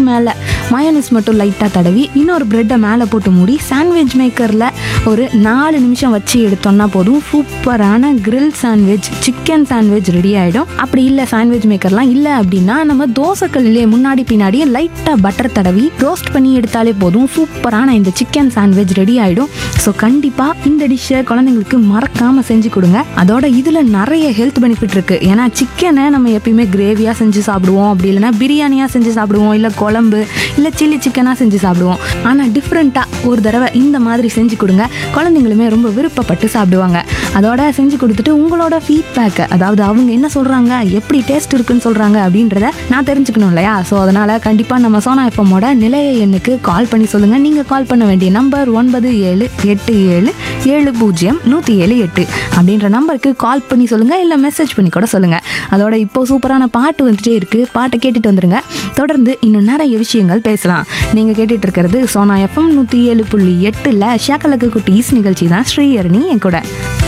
அதுக்கு மேலே மயோனிஸ் மட்டும் லைட்டாக தடவி இன்னொரு ப்ரெட்டை மேலே போட்டு மூடி சாண்ட்விச் மேக்கரில் ஒரு நாலு நிமிஷம் வச்சு எடுத்தோம்னா போதும் சூப்பரான grill sandwich chicken sandwich ready ஆகிடும் அப்படி இல்லை சாண்ட்விச் மேக்கர்லாம் இல்லை அப்படின்னா நம்ம தோசைக்கல்லிலே முன்னாடி பின்னாடி லைட்டாக பட்டர் தடவி ரோஸ்ட் பண்ணி எடுத்தாலே போதும் சூப்பரான இந்த சிக்கன் சாண்ட்விச் ரெடி ஆகிடும் ஸோ கண்டிப்பாக இந்த டிஷ்ஷை குழந்தைங்களுக்கு மறக்காமல் செஞ்சு கொடுங்க அதோட இதில் நிறைய ஹெல்த் பெனிஃபிட் இருக்குது ஏன்னா சிக்கனை நம்ம எப்பயுமே கிரேவியாக செஞ்சு சாப்பிடுவோம் அப்படி இல்லைன்னா பிரியாணியாக செஞ்சு சாப்பிடுவோம் இல்லை குழம்பு இல்லை சில்லி சிக்கனாக செஞ்சு சாப்பிடுவோம் ஆனால் டிஃப்ரெண்ட்டாக ஒரு தடவை இந்த மாதிரி செஞ்சு கொடுங்க குழந்தைங்களுமே ரொம்ப விருப்பப்பட்டு சாப்பிடுவாங்க அதோட செஞ்சு கொடுத்துட்டு உங்களோட ஃபீட்பேக்கை அதாவது அவங்க என்ன சொல்கிறாங்க எப்படி டேஸ்ட் இருக்குன்னு சொல்கிறாங்க அப்படின்றத நான் தெரிஞ்சுக்கணும் இல்லையா ஸோ அதனால் கண்டிப்பாக நம்ம சோனா எஃப்எம்மோட நிலைய எண்ணுக்கு கால் பண்ணி சொல்லுங்கள் நீங்கள் கால் பண்ண வேண்டிய நம்பர் ஒன்பது ஏழு எட்டு ஏழு ஏழு பூஜ்ஜியம் நூற்றி ஏழு எட்டு அப்படின்ற நம்பருக்கு கால் பண்ணி சொல்லுங்கள் இல்லை மெசேஜ் பண்ணி கூட சொல்லுங்கள் அதோட இப்போ சூப்பரான பாட்டு வந்துட்டே இருக்குது பாட்டை கேட்டுட்டு வந்துருங்க தொடர்ந்து இன்னும் நிறைய விஷயங்கள் பேசலாம் நீங்கள் கேட்டுட்டு இருக்கிறது சோனா எஃப்எம் நூற்றி ஏழு புள்ளி எட்டில் ஷேக்கலக்கு குட்டீஸ் நிகழ்ச்சி தான் ஸ்ரீஹரணி என் கூட